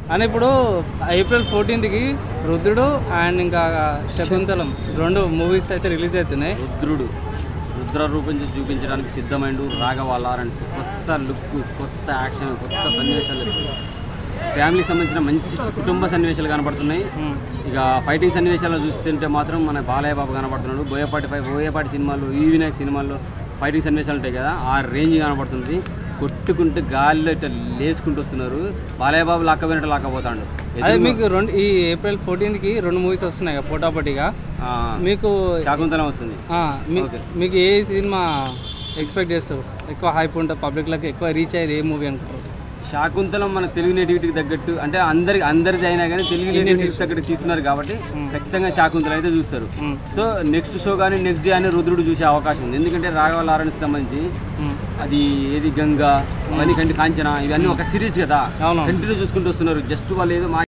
అని ఇప్పుడు ఏప్రిల్ ఫోర్టీన్త్కి రుద్రుడు అండ్ ఇంకా శకుంతలం రెండు మూవీస్ అయితే రిలీజ్ అవుతున్నాయి రుద్రుడు రుద్ర రూపం చూ- చూపించడానికి సిద్ధమైండు రాఘవ లారెన్స్ కొత్త లుక్ కొత్త యాక్షన్ కొత్త సన్నివేశాలు ఫ్యామిలీకి సంబంధించిన మంచి కుటుంబ సన్నివేశాలు కనబడుతున్నాయి ఉమ్. ఇక ఫైటింగ్ సన్నివేశాలు చూస్తుంటే మాత్రం మన బాలయ్య బాబు కనబడుతున్నాడు బోయపాటి ఫైవ్ బోయపాటి సినిమాలు ఈ వినాయక్ సినిమాల్లో ఫైటింగ్ సన్నివేశాలు ఉంటాయి కదా ఆ రేంజ్ కనబడుతుంది కొట్టుకుంటూ గాలిలో ఇట్లా లేసుకుంటూ వస్తున్నారు బాలయ్య బాబు లాక్కపోయినట్టు లాక్కపోతాడు అదే మీకు రెండు ఈ ఏప్రిల్ ఫోర్టీన్త్కి రెండు మూవీస్ వస్తున్నాయి కదా పోటాపోటీగా ఆ, మీకు శాకుంతలం వస్తుంది ఆ, మీ- ఓకే. మీకు ఏ సినిమా ఎక్స్పెక్ట్ చేస్తారు ఎక్కువ హైప్ ఉంటుంది పబ్లిక్లకు ఎక్కువ రీచ్ అయ్యేది ఏ మూవీ అనుకుంటారు శాకుంతలం మన తెలుగు నేటివిటీకి తగ్గట్టు అంటే అందరి అందరిది అయినా కానీ తెలుగు నేటివిటీకి తగ్గట్టు తీస్తున్నారు కాబట్టి మ్మ్. ఖచ్చితంగా శాకుంతలం అయితే చూస్తారు ఉమ్, సో నెక్స్ట్ షో కానీ నెక్స్ట్ డే అని రుద్రుడు చూసే అవకాశం ఉంది ఎందుకంటే రాఘవ లారెన్స్ సంబంధించి ఉమ్. అది ఏది గంగా అవన్నీ కంటి కాంచన ఇవన్నీ ఒక సిరీస్ కదా అవునవును. కంటిన్యూ చూసుకుంటూ వస్తున్నారు జస్ట్ వాళ్ళు ఏదో మా